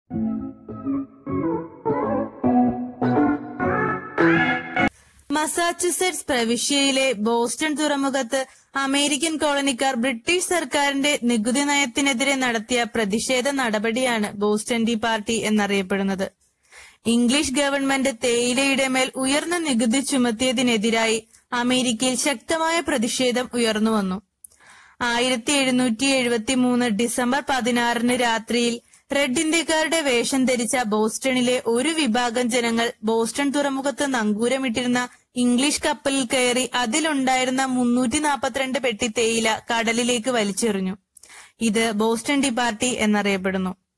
Massachusetts പ്രവിശ്യയിലെ Boston തുറമുഖത്ത് American കോളനിക്കാർ British സർക്കാരിന്റെ നികുതി നയത്തിനെതിരെ നടത്തിയ പ്രതിഷേധ നടപടിയാണ് ബോസ്റ്റൺ ടീ പാർട്ടി എന്നറിയപ്പെടുന്നത് ഇംഗ്ലീഷ് ഗവൺമെന്റ് തേയിലയുടെ മേൽ ഉയർന്ന നികുതി ചുമത്തിയതിനെതിരായി അമേരിക്കയിൽ ശക്തമായ പ്രതിഷേധം ഉയർന്നുവന്നു ആയിരത്തി എഴുന്നൂറ്റി എഴുപത്തി മൂന്ന് ഡിസംബർ പതിനാറിന് രാത്രിയിൽ റെഡ് ഇന്ത്യക്കാരുടെ വേഷം ധരിച്ച ബോസ്റ്റണിലെ ഒരു വിഭാഗം ജനങ്ങൾ ബോസ്റ്റൺ തുറമുഖത്ത് നങ്കൂരമിട്ടിരുന്ന ഇംഗ്ലീഷ് കപ്പലിൽ കയറി അതിലുണ്ടായിരുന്ന മുന്നൂറ്റി നാൽപ്പത്തിരണ്ട് പെട്ടി തേയില കടലിലേക്ക് വലിച്ചെറിഞ്ഞു ഇത് ബോസ്റ്റൺ ടീ പാർട്ടി എന്നറിയപ്പെടുന്നു